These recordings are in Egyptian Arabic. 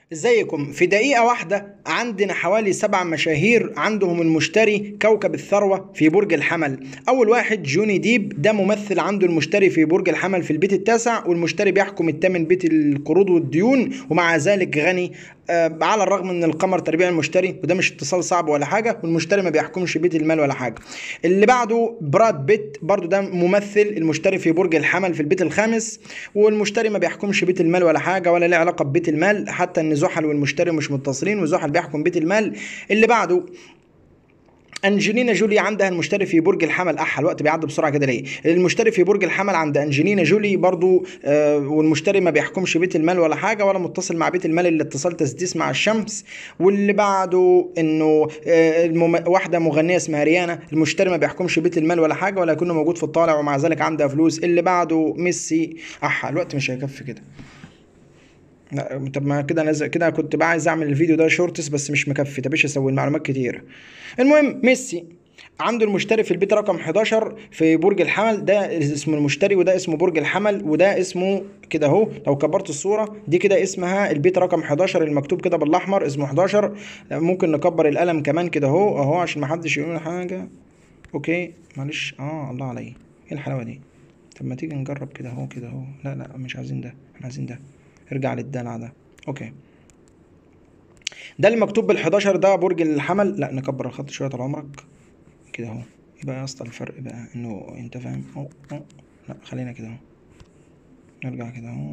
ازيكم في دقيقة واحدة عندنا حوالي سبع مشاهير عندهم المشتري كوكب الثروة في برج الحمل أول واحد جوني ديب ده ممثل عنده المشتري في برج الحمل في البيت التاسع والمشتري بيحكم الثامن بيت القروض والديون ومع ذلك غني آه، على الرغم من القمر تربيع المشتري وده مش اتصال صعب ولا حاجة والمشتري ما بيحكمش بيت المال ولا حاجة اللي بعده براد بيت برضو ده ممثل المشتري في برج الحمل في البيت الخامس والمشتري ما بيحكمش بيت المال ولا حاجة ولا له علاقة ببيت المال حتى ان زحل والمشتري مش متصلين وزحل بيحكم بيت المال اللي بعده انجلينا جولي عندها المشتري في برج الحمل اح الوقت بيعدي بسرعه كده ليه المشتري في برج الحمل عند انجلينا جولي برضو آه والمشتري ما بيحكمش بيت المال ولا حاجه ولا متصل مع بيت المال اللي اتصال تسديس مع الشمس واللي بعده انه آه المم... واحده مغنيه اسمها ريانا المشتري ما بيحكمش بيت المال ولا حاجه ولا يكون موجود في الطالع ومع ذلك عندها فلوس اللي بعده ميسي اح الوقت مش هيكفي كده لا طب ما كده انا كده كنت بقى عايز اعمل الفيديو ده شورتس بس مش مكفي طب ايش اسوي المعلومات كتير المهم ميسي عنده المشتري في البيت رقم 11 في برج الحمل ده اسمه المشتري وده اسمه برج الحمل وده اسمه كده اهو لو كبرت الصوره دي كده اسمها البيت رقم 11 المكتوب كده بالاحمر اسمه 11 ممكن نكبر القلم كمان كده اهو اهو عشان ما حدش يقول حاجه اوكي معلش اه الله عليا ايه الحلاوه دي طب ما تيجي نجرب كده اهو كده اهو لا لا مش عايزين ده احنا عايزين ده ارجع للدلع ده اوكي ده المكتوب بال11 ده برج الحمل لا نكبر الخط شويه طال عمرك كده اهو يبقى يا اسطى الفرق بقى انه انت فاهم أو أو. لا خلينا كده اهو نرجع كده اهو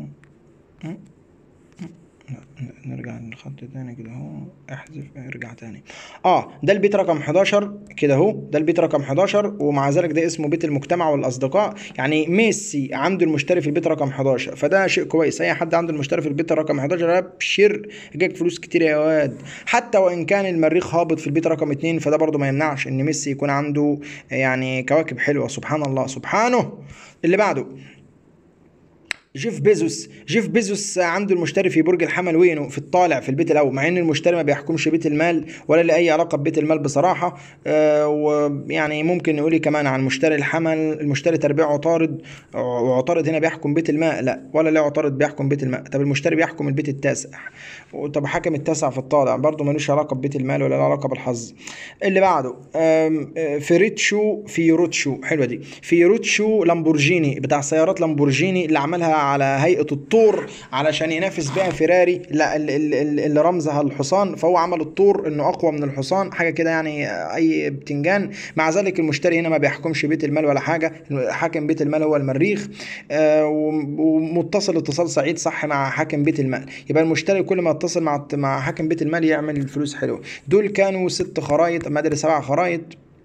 لا نرجع للخط تاني كده اهو احذف ارجع تاني اه ده البيت رقم 11 كده اهو ده البيت رقم 11 ومع ذلك ده اسمه بيت المجتمع والاصدقاء يعني ميسي عنده المشتري في البيت رقم 11 فده شيء كويس اي حد عنده المشتري في البيت رقم 11 ابشر جاك فلوس كتير يا واد حتى وان كان المريخ هابط في البيت رقم 2 فده برضه ما يمنعش ان ميسي يكون عنده يعني كواكب حلوه سبحان الله سبحانه اللي بعده جيف بيزوس جيف بيزوس عنده المشتري في برج الحمل وينه في الطالع في البيت الاول مع ان المشتري ما بيحكمش بيت المال ولا له اي علاقه ببيت المال بصراحه آه ويعني ممكن نقول كمان عن مشتري الحمل المشتري تربيع عطارد وعطارد هنا بيحكم بيت الماء لا ولا له عطارد بيحكم بيت الماء طب المشتري بيحكم البيت التاسع طب حكم التاسع في الطالع برضه ملوش علاقه ببيت المال ولا له علاقه بالحظ اللي بعده فيريتشو فيروتشو حلوه دي فيروتشو لامبورجيني بتاع سيارات لامبورجيني اللي عملها على هيئه الطور علشان ينافس بيها فيراري لا اللي رمزها الحصان فهو عمل الطور انه اقوى من الحصان حاجه كده يعني اي بتنجان مع ذلك المشتري هنا ما بيحكمش بيت المال ولا حاجه حاكم بيت المال هو المريخ آه ومتصل اتصال سعيد صح مع حاكم بيت المال يبقى المشتري كل ما يتصل مع مع حاكم بيت المال يعمل فلوس حلوه دول كانوا ست خرايط ما ادري سبع خرايط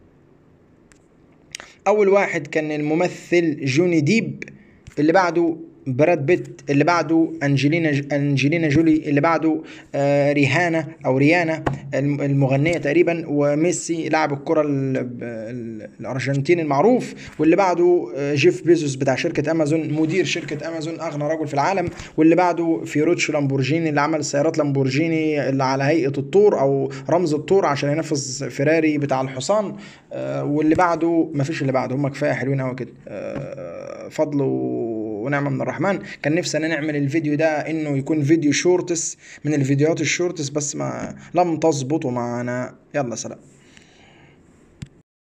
اول واحد كان الممثل جوني ديب اللي بعده براد بيت اللي بعده انجلينا انجلينا جولي اللي بعده آه ريهانا او ريانا المغنيه تقريبا وميسي لاعب الكره الارجنتيني المعروف واللي بعده آه جيف بيزوس بتاع شركه امازون مدير شركه امازون اغنى رجل في العالم واللي بعده فيروتشو لامبورجيني اللي عمل سيارات لامبورجيني اللي على هيئه الطور او رمز الطور عشان ينافس فيراري بتاع الحصان آه واللي بعده مفيش اللي بعده هم كفايه حلوين قوي كده فضل ونعمه من الرحمن كان نفسي انا نعمل الفيديو ده انه يكون فيديو شورتس من الفيديوهات الشورتس بس ما لم تظبطوا معنا يلا سلام